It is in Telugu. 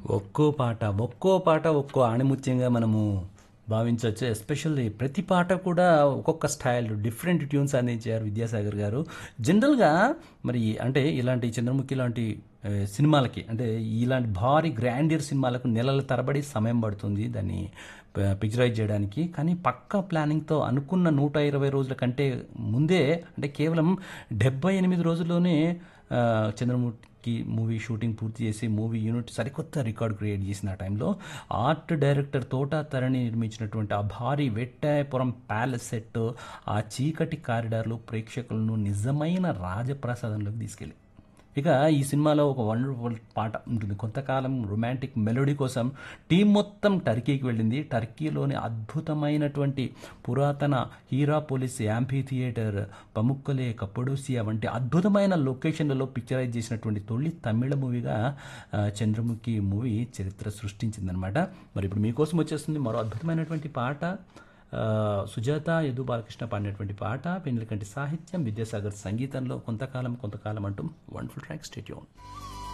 ఒక్కో పాట ఒక్కో పాట ఒక్కో ఆణిముత్యంగా మనము భావించవచ్చు ఎస్పెషల్లీ ప్రతి పాట కూడా ఒక్కొక్క స్టైల్ డిఫరెంట్ ట్యూన్స్ అందించారు విద్యాసాగర్ గారు జనరల్గా మరి అంటే ఇలాంటి చంద్రముఖి లాంటి ఆ, సినిమాలకి అంటే ఇలాంటి భారీ గ్రాండియర్ సినిమాలకు నెలల తరబడి సమయం పడుతుంది దాన్ని ప- పిక్చరైజ్ చేయడానికి కానీ పక్కా ప్లానింగ్తో అనుకున్న నూట ఇరవై రోజుల కంటే ముందే అంటే కేవలం డెబ్బై ఎనిమిది రోజుల్లోనే ఆ, చంద్రముఖి మూవీ షూటింగ్ పూర్తి చేసి మూవీ యూనిట్ సరికొత్త రికార్డ్ క్రియేట్ చేసిన ఆ టైంలో ఆర్ట్ డైరెక్టర్ తోటా తరణి నిర్మించినటువంటి ఆ భారీ వెట్టాయపురం ప్యాలెస్ సెట్ ఆ చీకటి కారిడార్లు ప్రేక్షకులను నిజమైన రాజప్రసాదంలోకి తీసుకెళ్ళి ఇక ఈ సినిమాలో ఒక వండర్ఫుల్ పాట ఉంటుంది కొంతకాలం రొమాంటిక్ మెలోడీ కోసం టీం మొత్తం టర్కీకి వెళ్ళింది టర్కీలోని అద్భుతమైనటువంటి పురాతన హీరాపోలిస్ యాంఫీ థియేటర్ పముక్కలే కప్పడోసియా వంటి అద్భుతమైన లొకేషన్లలో పిక్చరైజ్ చేసినటువంటి తొలి తమిళ మూవీగా ఆ, చంద్రముఖి మూవీ చరిత్ర సృష్టించిందనమాట మరి ఇప్పుడు మీకోసం వచ్చేస్తుంది మరో అద్భుతమైనటువంటి పాట ఆ, సుజాత యదు బాలకృష్ణ పాడినటువంటి పాట పెండ్లికంటి సాహిత్యం విద్యాసాగర్ సంగీతంలో కొంతకాలం కొంతకాలం అంటూ వండర్ఫుల్ ట్రాక్ స్టేట్యూన్